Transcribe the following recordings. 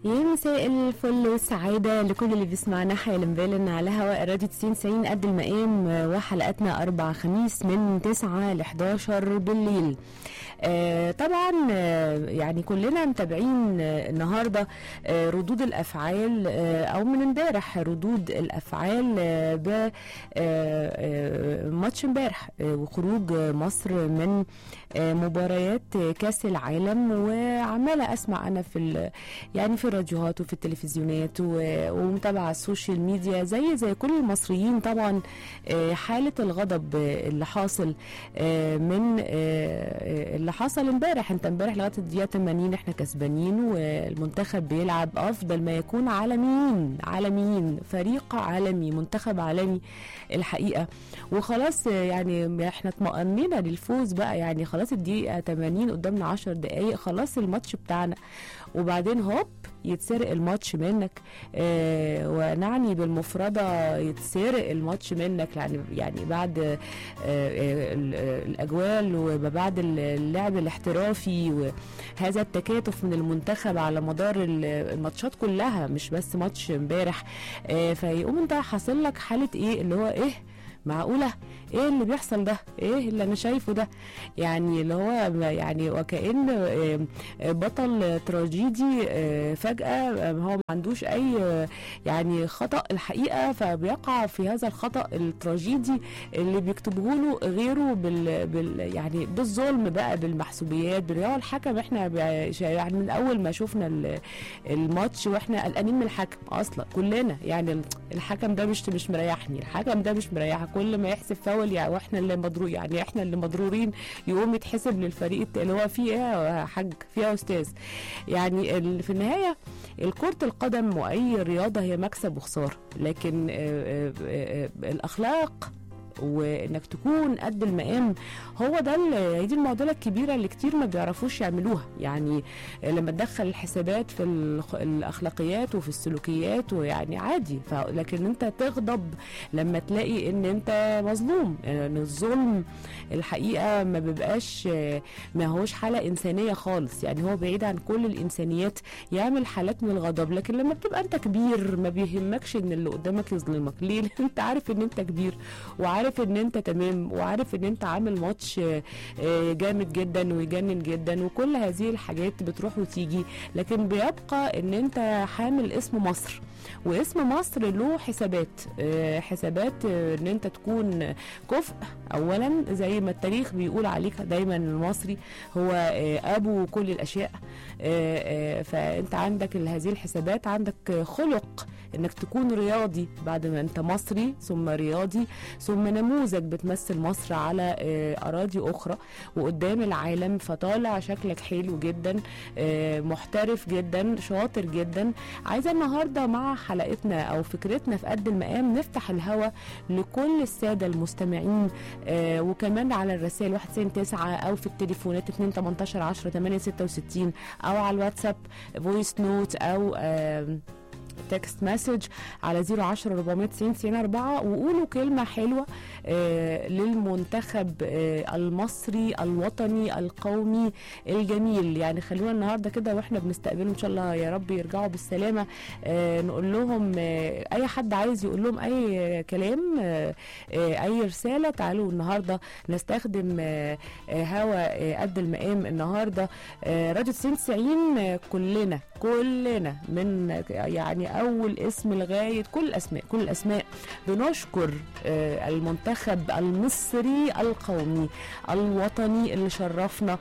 يا مساء الفل والسعادة لكل اللي بيسمعنا حالا بالنا على هواء راديو 90 90 قد المقام وحلقتنا أربع خميس من 9 ل 11 بالليل آه طبعا آه يعني كلنا متابعين آه النهارده آه ردود الافعال آه او من امبارح ردود الافعال آه ب آه آه ماتش امبارح آه وخروج مصر من آه مباريات كاس العالم وعماله اسمع انا في يعني في الراديوهات وفي التلفزيونات ومتابعه السوشيال ميديا زي زي كل المصريين طبعا آه حاله الغضب اللي حاصل آه من آه اللي حصل امبارح انت امبارح لغايه الدقيقه 80 احنا كسبانين والمنتخب بيلعب افضل ما يكون عالميين عالميين فريق عالمي منتخب عالمي الحقيقه وخلاص يعني احنا اطمأنينا للفوز بقى يعني خلاص الدقيقه 80 قدامنا 10 دقائق خلاص الماتش بتاعنا وبعدين هوب يتسرق الماتش منك آه ونعني بالمفردة يتسرق الماتش منك يعني يعني بعد آه آه الأجوال وبعد اللعب الاحترافي وهذا التكاتف من المنتخب على مدار الماتشات كلها مش بس ماتش امبارح آه فيقوم انت حاصل لك حالة ايه اللي هو ايه معقولة ايه اللي بيحصل ده ايه اللي انا شايفه ده يعني اللي هو يعني وكأن بطل تراجيدي فجأة هو ما عندوش اي يعني خطأ الحقيقة فبيقع في هذا الخطأ التراجيدي اللي بيكتبه له غيره بال, بال يعني بالظلم بقى بالمحسوبيات هو الحكم احنا يعني من اول ما شفنا الماتش واحنا قلقانين من الحكم اصلا كلنا يعني الحكم ده مش مش مريحني الحكم ده مش مريحك كل ما يحسب فاول يعني واحنا اللي مضرور يعني احنا اللي مضرورين يقوم يتحسب للفريق اللي هو فيه ايه يا حاج فيه يا استاذ يعني في النهايه كرة القدم واي رياضه هي مكسب وخساره لكن الاخلاق وانك تكون قد المقام هو ده هي دي المعضله الكبيره اللي كتير ما بيعرفوش يعملوها يعني لما تدخل الحسابات في الاخلاقيات وفي السلوكيات ويعني عادي لكن انت تغضب لما تلاقي ان انت مظلوم يعني الظلم الحقيقه ما بيبقاش ما هوش حاله انسانيه خالص يعني هو بعيد عن كل الانسانيات يعمل حالات من الغضب لكن لما بتبقى انت كبير ما بيهمكش ان اللي قدامك يظلمك ليه انت عارف ان انت كبير وعارف عارف ان انت تمام وعارف ان انت عامل ماتش جامد جدا ويجنن جدا وكل هذه الحاجات بتروح وتيجي لكن بيبقى ان انت حامل اسم مصر واسم مصر له حسابات حسابات ان انت تكون كفء اولا زي ما التاريخ بيقول عليك دايما المصري هو ابو كل الاشياء فانت عندك هذه الحسابات عندك خلق انك تكون رياضي بعد ما انت مصري ثم رياضي ثم نموذج بتمثل مصر على اراضي اخرى وقدام العالم فطالع شكلك حلو جدا محترف جدا شاطر جدا عايزه النهارده مع حلقتنا او فكرتنا في قد المقام نفتح الهوا لكل الساده المستمعين آه وكمان على الرسائل 199 او في التليفونات 2 18 10 8 66 او على الواتساب فويس نوت او آه تكست مسج على 010 490 90 4 وقولوا كلمة حلوة آه للمنتخب آه المصري الوطني القومي الجميل يعني خلونا النهاردة كده واحنا بنستقبلهم ان شاء الله يا رب يرجعوا بالسلامة آه نقول لهم آه اي حد عايز يقول لهم اي كلام آه آه اي رسالة تعالوا النهاردة نستخدم آه آه هوا آه قد المقام النهاردة آه راديو 90 آه كلنا كلنا من يعني اول اسم لغايه كل الاسماء كل الاسماء بنشكر المنتخب المصري القومي الوطني اللي شرفنا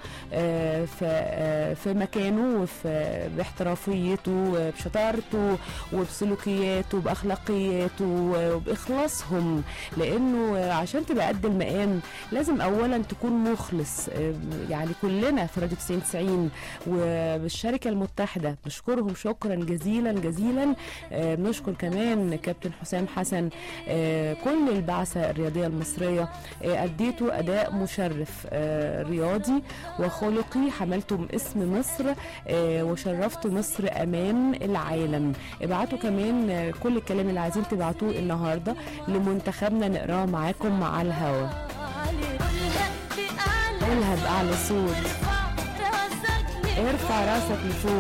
في في مكانه وفي باحترافيته بشطارته وبسلوكياته باخلاقياته وباخلاصهم لانه عشان تبقى قد المقام لازم اولا تكون مخلص يعني كلنا في راديو 90 90 وبالشركه المتحده نشكرهم شكرا جزيلا جزيلا آه بنشكر كمان كابتن حسام حسن آه كل البعثة الرياضية المصرية آه أديتوا أداء مشرف آه رياضي وخلقي حملتم اسم مصر آه وشرفتوا مصر أمام العالم ابعتوا كمان آه كل الكلام اللي عايزين تبعتوه النهاردة لمنتخبنا نقراه معاكم مع الهوا قولها بأعلى صوت ارفع راسك لفوق